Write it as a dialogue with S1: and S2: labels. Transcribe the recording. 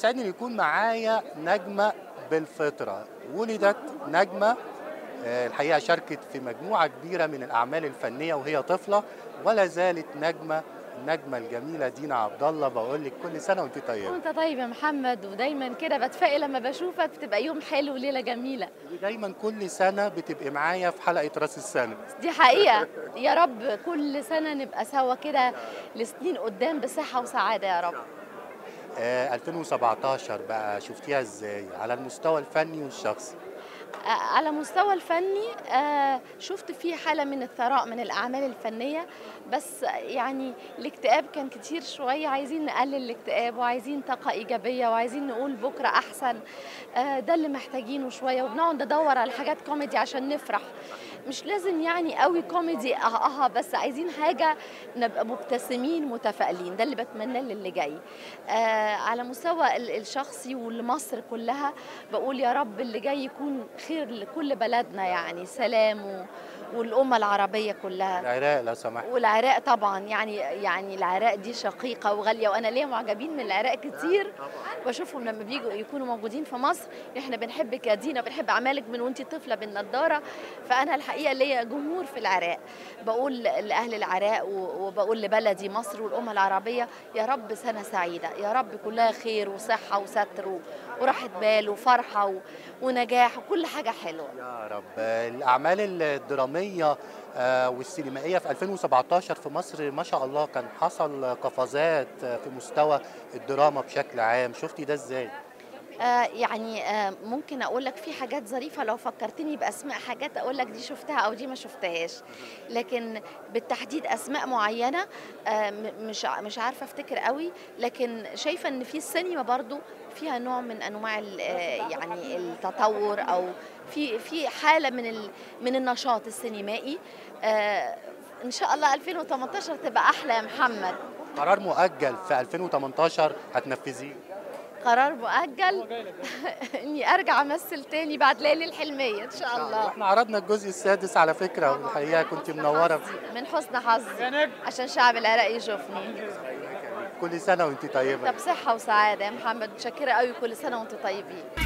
S1: بيسعدني ان يكون معايا نجمه بالفطره ولدت نجمه آه، الحقيقه شاركت في مجموعه كبيره من الاعمال الفنيه وهي طفله ولا زالت نجمه النجمه الجميله دينا عبد الله بقول لك كل سنه وانت طيبه
S2: وانت طيب يا محمد ودايما كده بتفائل لما بشوفك بتبقى يوم حلو وليله جميله
S1: ودايما كل سنه بتبقي معايا في حلقه راس السنه
S2: دي حقيقه يا رب كل سنه نبقى سوا كده لسنين قدام بصحه وسعاده يا رب
S1: آه 2017 بقى شفتيها ازاي على المستوى الفني والشخصي
S2: آه، على مستوى الفني آه، شفت فيه حالة من الثراء من الأعمال الفنية بس يعني الاكتئاب كان كتير شوية عايزين نقلل الاكتئاب وعايزين طاقة إيجابية وعايزين نقول بكرة أحسن آه، ده اللي محتاجينه شوية وبنقعد ندور على حاجات كوميدي عشان نفرح مش لازم يعني قوي كوميدي اه اه بس عايزين حاجة نبقى مبتسمين متفائلين ده اللي بتمناه للي جاي آه على مستوى ال- الشخصي ولمصر كلها بقول يا رب اللي جاي يكون خير لكل بلدنا يعني سلام و- والأمة العربية كلها
S1: العراق لو سمحت
S2: والعراق طبعا يعني يعني العراق دي شقيقة وغالية وأنا ليا معجبين من العراق كتير بشوفهم لما بيجوا يكونوا موجودين في مصر احنا بنحبك يا دينا بنحب أعمالك من وانت طفلة بالنضارة فأنا الحقيقة ليا جمهور في العراق بقول لأهل العراق و- وبقول لبلدي مصر والأمة العربية يا رب سنة سعيدة يا رب كلها خير وصحة وستر و- وراحة بال وفرحة و- ونجاح وكل حاجة حلوة
S1: يا رب آه، الاعمال الدراميه آه، والسينمائيه في 2017 في مصر ما شاء الله كان حصل قفزات آه، في مستوى الدراما بشكل عام شفتي ده ازاي
S2: آه يعني آه ممكن اقول لك في حاجات ظريفه لو فكرتني باسماء حاجات اقول لك دي شفتها او دي ما شفتهاش لكن بالتحديد اسماء معينه آه م- مش ع- مش عارفه افتكر قوي لكن شايفه ان في السينما برضو فيها نوع من انواع ال- آه يعني التطور او في في حاله من ال- من النشاط السينمائي آه ان شاء الله 2018 تبقى احلى يا محمد
S1: قرار مؤجل في 2018 هتنفذيه
S2: قرار مؤجل اني ارجع امثل تاني بعد ليالي الحلميه ان شاء الله
S1: احنا عرضنا الجزء السادس على فكره والحقيقه كنت منوره
S2: من حسن حظي عشان شعب العراق يشوفني
S1: كل سنه وانت طيبه
S2: طب صحه وسعاده يا محمد متشكره قوي كل سنه وانتم طيبين